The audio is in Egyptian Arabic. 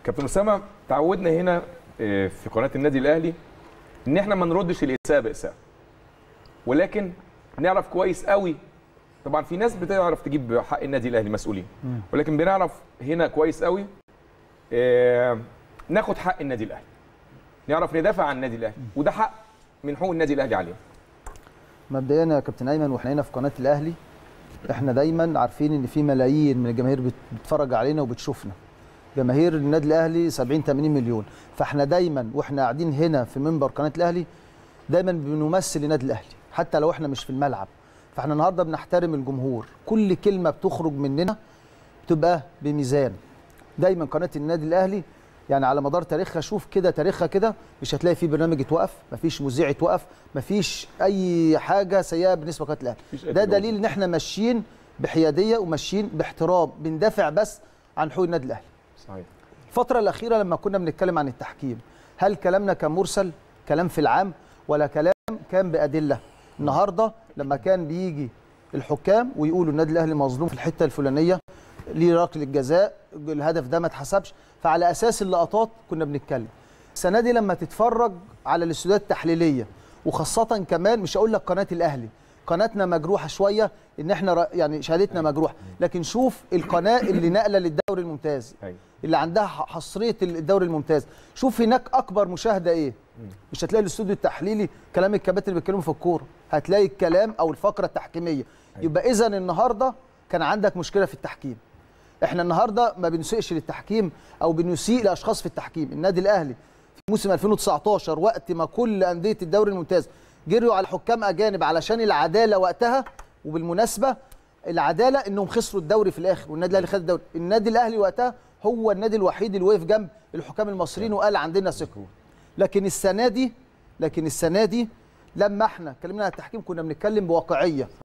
كابتن اسامه تعودنا هنا آه، في قناه النادي الاهلي ان احنا ما نردش الاساءه باساءه ولكن نعرف كويس قوي طبعا في ناس بتعرف تجيب حق النادي الاهلي مسؤولين ولكن بنعرف هنا كويس قوي آه، ناخد حق النادي الاهلي نعرف ندافع عن النادي الاهلي وده حق من حقوق النادي الاهلي عليه مبدئيا يا كابتن ايمن واحنا هنا في قناه الاهلي احنا دايما عارفين ان في ملايين من الجماهير بت- بتتفرج علينا وبتشوفنا جماهير النادي الاهلي 70 80 مليون فاحنا دايما واحنا قاعدين هنا في منبر قناه الاهلي دايما بنمثل النادي الاهلي حتى لو احنا مش في الملعب فاحنا النهارده بنحترم الجمهور كل كلمه بتخرج مننا بتبقى بميزان دايما قناه النادي الاهلي يعني على مدار تاريخها شوف كده تاريخها كده مش هتلاقي فيه برنامج اتوقف مفيش مذيع اتوقف مفيش اي حاجه سيئه بالنسبه لقناه الاهلي مفيش أي ده تجاوز. دليل ان احنا ماشيين بحياديه وماشيين باحترام بندافع بس عن حقوق النادي الاهلي صحيح الفترة الأخيرة لما كنا بنتكلم عن التحكيم هل كلامنا كان مرسل كلام في العام ولا كلام كان بأدلة النهاردة لما كان بيجي الحكام ويقولوا النادي الأهلي مظلوم في الحتة الفلانية ليه ركله الجزاء الهدف ده ما اتحسبش فعلى أساس اللقطات كنا بنتكلم السنة دي لما تتفرج على الاستوديوهات التحليلية وخاصة كمان مش هقول لك قناة الأهلي قناتنا مجروحة شوية إن احنا ر- يعني شهادتنا مجروحة لكن شوف القناة اللي نقلة للدوري الممتاز أيوة. اللي عندها ح- حصريه الدوري الممتاز شوف هناك اكبر مشاهده ايه مش هتلاقي الاستوديو التحليلي كلام الكباتن اللي بيتكلموا في الكوره هتلاقي الكلام او الفقره التحكيميه يبقى اذا النهارده كان عندك مشكله في التحكيم احنا النهارده ما بنسيئش للتحكيم او بنسيء لاشخاص في التحكيم النادي الاهلي في موسم 2019 وقت ما كل انديه الدوري الممتاز جريوا على حكام اجانب علشان العداله وقتها وبالمناسبه العداله انهم خسروا الدوري في الاخر والنادي الاهلي خد الدوري النادي الاهلي وقتها هو النادي الوحيد اللي وقف جنب الحكام المصريين وقال عندنا ثقه لكن السنه دي لكن السنه دي لما احنا اتكلمنا عن التحكيم كنا بنتكلم بواقعيه